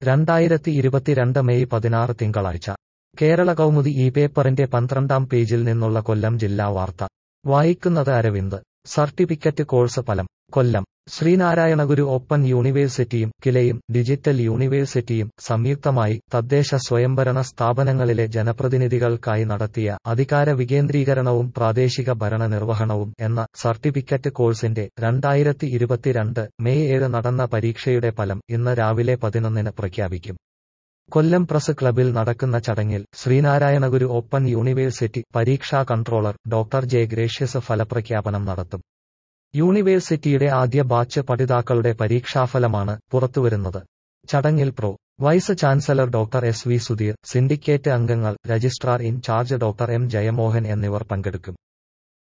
രണ്ടായിരത്തി ഇരുപത്തിരണ്ട് മെയ് പതിനാറ് തിങ്കളാഴ്ച കേരള കൗമുദി ഈ പേപ്പറിന്റെ പന്ത്രണ്ടാം പേജിൽ നിന്നുള്ള കൊല്ലം ജില്ലാ വാർത്ത വായിക്കുന്നത് അരവിന്ദ് സർട്ടിഫിക്കറ്റ് കോഴ്സ് ഫലം കൊല്ലം ശ്രീനാരായണഗുരു ഓപ്പൺ യൂണിവേഴ്സിറ്റിയും കിലയും ഡിജിറ്റൽ യൂണിവേഴ്സിറ്റിയും സംയുക്തമായി തദ്ദേശ സ്വയംഭരണ സ്ഥാപനങ്ങളിലെ ജനപ്രതിനിധികൾക്കായി നടത്തിയ അധികാര വികേന്ദ്രീകരണവും പ്രാദേശിക ഭരണ നിർവഹണവും എന്ന സർട്ടിഫിക്കറ്റ് കോഴ്സിന്റെ രണ്ടായിരത്തി ഇരുപത്തിരണ്ട് മെയ് ഏഴ് നടന്ന പരീക്ഷയുടെ ഫലം ഇന്ന് രാവിലെ പതിനൊന്നിന് പ്രഖ്യാപിക്കും കൊല്ലം പ്രസ് ക്ലബിൽ നടക്കുന്ന ചടങ്ങിൽ ശ്രീനാരായണഗുരു ഓപ്പൺ യൂണിവേഴ്സിറ്റി പരീക്ഷാ കൺട്രോളർ ഡോക്ടർ ജെ ഗ്രേഷ്യസ് ഫലപ്രഖ്യാപനം നടത്തും യൂണിവേഴ്സിറ്റിയുടെ ആദ്യ ബാച്ച് പഠിതാക്കളുടെ പരീക്ഷാഫലമാണ് പുറത്തുവരുന്നത് ചടങ്ങിൽ pro vice chancellor doctor S V Sudheer syndicate അംഗങ്ങൾ registrar in charge doctor M Jayamohan എന്നിവർ പങ്കെടുക്കും